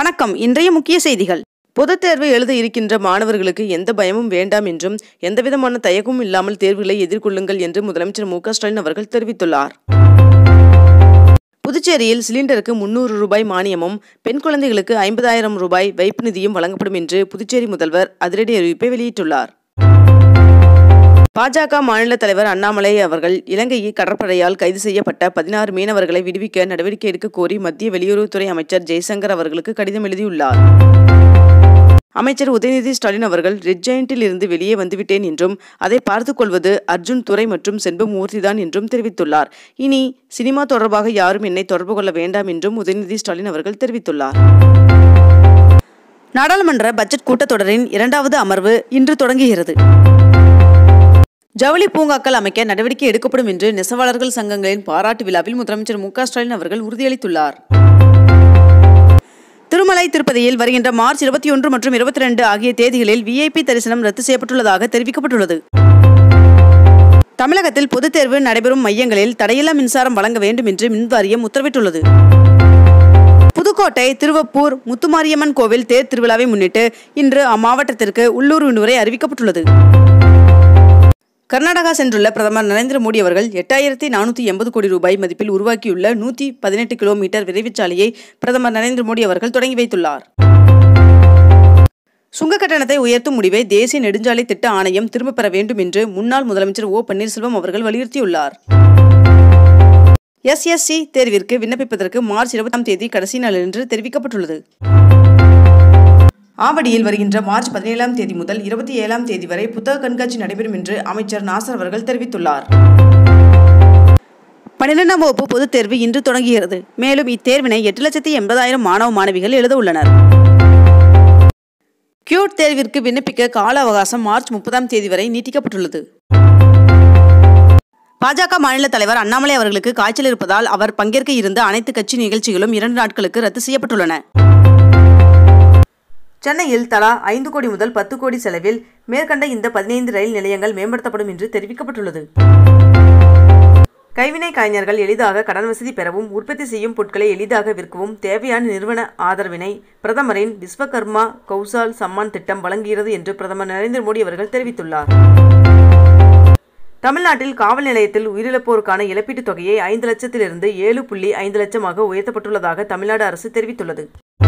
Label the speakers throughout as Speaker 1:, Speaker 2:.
Speaker 1: வணக்கம் இன்றைய முக்கிய செய்திகள் பொதுத் தேர்வு எழுத இருக்கின்ற மாணவர்களுக்கு எந்த பயமும் வேண்டாம் என்றும் எந்தவிதமான தயக்கமும் இல்லாமல் தேர்வுகளை எதிர்கொள்ளுங்கள் என்று முதலமைச்சர் மு க ஸ்டாலின் அவர்கள் தெரிவித்துள்ளார் புதுச்சேரியில் சிலிண்டருக்கு முன்னூறு ரூபாய் மானியமும் பெண் குழந்தைகளுக்கு ஐம்பதாயிரம் ரூபாய் வைப்பு நிதியும் வழங்கப்படும் என்று புதுச்சேரி முதல்வர் அதிரடி அறிவிப்பை வெளியிட்டுள்ளார் பாஜக மாநில தலைவர் அண்ணாமலை அவர்கள் இலங்கை கடற்படையால் கைது செய்யப்பட்ட பதினாறு மீனவர்களை விடுவிக்க நடவடிக்கை எடுக்க கோரி மத்திய வெளியுறவுத்துறை அமைச்சர் ஜெய்சங்கர் அவர்களுக்கு கடிதம் எழுதியுள்ளார் அமைச்சர் உதயநிதி ஸ்டாலின் அவர்கள் ரெட் ஜெயண்டில் இருந்து வெளியே வந்துவிட்டேன் என்றும் அதை பார்த்துக் கொள்வது அர்ஜுன் துரை மற்றும் செண்பமூர்த்திதான் என்றும் தெரிவித்துள்ளார் இனி சினிமா தொடர்பாக யாரும் என்னை தொடர்பு கொள்ள வேண்டாம் என்றும் உதயநிதி ஸ்டாலின் அவர்கள் தெரிவித்துள்ளார் நாடாளுமன்ற பட்ஜெட் கூட்டத்தொடரின் இரண்டாவது அமர்வு இன்று தொடங்குகிறது ஜவுளி பூங்காக்கள் அமைக்க நடவடிக்கை எடுக்கப்படும் என்று நெசவாளர்கள் சங்கங்களின் பாராட்டு விழாவில் முதலமைச்சர் மு க ஸ்டாலின் அவர்கள் உறுதியளித்துள்ளார் திருமலை திருப்பதியில் வருகின்ற மார்ச் இருபத்தி ஒன்று மற்றும் இருபத்தி ரெண்டு ஆகிய தேதிகளில் விஐபி தரிசனம் ரத்து செய்யப்பட்டுள்ளதாக தெரிவிக்கப்பட்டுள்ளது தமிழகத்தில் பொதுத் தேர்வு நடைபெறும் மையங்களில் தடையில்லா மின்சாரம் வழங்க வேண்டும் என்று மின்வாரியம் உத்தரவிட்டுள்ளது புதுக்கோட்டை திருவப்பூர் முத்துமாரியம்மன் கோவில் தேர் திருவிழாவை முன்னிட்டு இன்று அம்மாவட்டத்திற்கு உள்ளூர் விடுமுறை அறிவிக்கப்பட்டுள்ளது கர்நாடகா சென்றுள்ள பிரதமர் நரேந்திர மோடி அவர்கள் எட்டாயிரத்தி நானூற்றி எண்பது கோடி ரூபாய் மதிப்பில் உருவாக்கியுள்ள நூற்றி பதினெட்டு கிலோமீட்டர் விரைவுச்சாலையை பிரதமர் நரேந்திர மோடி அவர்கள் தொடங்கி வைத்துள்ளார் சுங்க கட்டணத்தை உயர்த்தும் முடிவை தேசிய நெடுஞ்சாலை திட்ட ஆணையம் திரும்பப் பெற வேண்டும் என்று முன்னாள் முதலமைச்சர் ஓ பன்னீர்செல்வம் அவர்கள் வலியுறுத்தியுள்ளார் எஸ்எஸ்சி தேர்விற்கு விண்ணப்பிப்பதற்கு மார்ச் இருபதாம் தேதி கடைசி நாள் என்று தெரிவிக்கப்பட்டுள்ளது ஆவடியில் வருகின்ற மார்ச் பதினேழாம் தேதி முதல் இருபத்தி ஏழாம் தேதி வரை புத்தக கண்காட்சி நடைபெறும் என்று அமைச்சர் நாசர் அவர்கள் தெரிவித்துள்ளார் பன்னிரெண்டாம் வகுப்பு பொதுத் தேர்வு இன்று தொடங்குகிறது மேலும் இத்தேர்வினை எட்டு லட்சத்தி எண்பதாயிரம் மாணவ மாணவிகள் எழுத உள்ளனர் கியூட் தேர்விற்கு விண்ணப்பிக்க கால அவகாசம் மார்ச் முப்பதாம் தேதி வரை நீட்டிக்கப்பட்டுள்ளது பாஜக மாநில தலைவர் அண்ணாமலை அவர்களுக்கு காய்ச்சல் இருப்பதால் அவர் பங்கேற்க இருந்த அனைத்து கட்சி நிகழ்ச்சிகளும் இரண்டு நாட்களுக்கு ரத்து செய்யப்பட்டுள்ளன சென்னையில் தலா ஐந்து கோடி முதல் பத்து கோடி செலவில் மேற்கண்ட இந்த பதினைந்து ரயில் நிலையங்கள் மேம்படுத்தப்படும் என்று தெரிவிக்கப்பட்டுள்ளது கைவினை கலைஞர்கள் எளிதாக கடன் வசதி பெறவும் உற்பத்தி செய்யும் பொருட்களை எளிதாக விற்கவும் தேவையான நிறுவன ஆதரவினை பிரதமரின் விஸ்வகர்மா கௌசால் சம்மான் திட்டம் வழங்குகிறது என்று பிரதமர் நரேந்திர மோடி அவர்கள் தெரிவித்துள்ளார் தமிழ்நாட்டில் காவல் நிலையத்தில் உயிரிழப்போருக்கான இழப்பீட்டுத் தொகையை ஐந்து லட்சத்திலிருந்து ஏழு புள்ளி ஐந்து லட்சமாக உயர்த்தப்பட்டுள்ளதாக தமிழ்நாடு அரசு தெரிவித்துள்ளது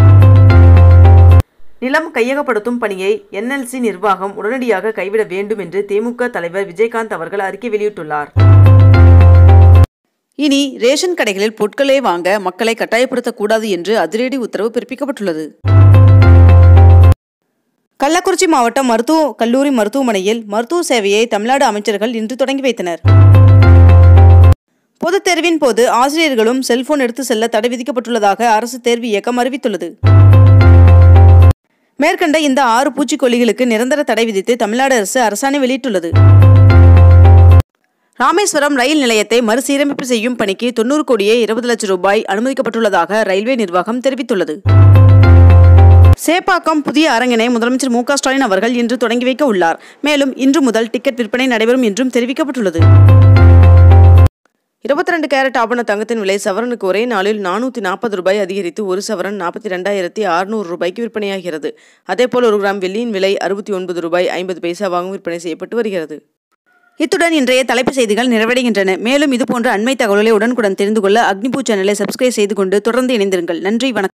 Speaker 1: நிலம் கையகப்படுத்தும் பணியை என்எல்சி நிர்வாகம் உடனடியாக கைவிட வேண்டும் என்று திமுக தலைவர் விஜயகாந்த் அவர்கள் அறிக்கை வெளியிட்டுள்ளார் இனி ரேஷன் கடைகளில் பொருட்களை வாங்க மக்களை கட்டாயப்படுத்தக்கூடாது என்று அதிரடி உத்தரவு பிறப்பிக்கப்பட்டுள்ளது கள்ளக்குறிச்சி மாவட்ட மருத்துவ கல்லூரி மருத்துவமனையில் மருத்துவ சேவையை தமிழ்நாடு அமைச்சர்கள் இன்று தொடங்கி வைத்தனர் பொதுத் தேர்வின் போது ஆசிரியர்களும் செல்போன் எடுத்து செல்ல தடை விதிக்கப்பட்டுள்ளதாக அரசு தேர்வு இயக்கம் அறிவித்துள்ளது மேற்கண்ட இந்த ஆறு பூச்சிக்கொல்லிகளுக்கு நிரந்தர தடை விதித்து தமிழ்நாடு அரசு அரசாணை வெளியிட்டுள்ளது ராமேஸ்வரம் ரயில் நிலையத்தை மறுசீரமைப்பு செய்யும் பணிக்கு தொண்ணூறு கோடியே இருபது லட்சம் ரூபாய் அனுமதிக்கப்பட்டுள்ளதாக ரயில்வே நிர்வாகம் தெரிவித்துள்ளது சேப்பாக்கம் புதிய அரங்கினை முதலமைச்சர் மு க ஸ்டாலின் அவர்கள் இன்று தொடங்கி வைக்க உள்ளார் மேலும் இன்று முதல் டிக்கெட் விற்பனை நடைபெறும் என்றும் தெரிவிக்கப்பட்டுள்ளது இருபத்தி ரெண்டு கேரட் ஆபண தங்கத்தின் விலை சவரனுக்கு ஒரே நாளில் நானூற்றி நாற்பது ரூபாய் அதிகரித்து ஒரு சவரன் நாற்பத்தி ரெண்டாயிரத்தி அறுநூறு ரூபாய்க்கு விற்பனையாகிறது அதேபோல் ஒரு கிராம் வெள்ளியின் விலை அறுபத்தி ஒன்பது ரூபாய் ஐம்பது பைசாவாகவும் விற்பனை செய்யப்பட்டு வருகிறது இத்துடன் இன்றைய தலைப்பு செய்திகள் நிறைவடைகின்றன மேலும் இதுபோன்ற அண்மை தகவல்களை உடனுக்குடன் தெரிந்து கொள்ள அக்னிபூ சேனலை சப்ஸ்கிரைப் செய்து கொண்டு தொடர்ந்து இணைந்திருங்கள் நன்றி வணக்கம்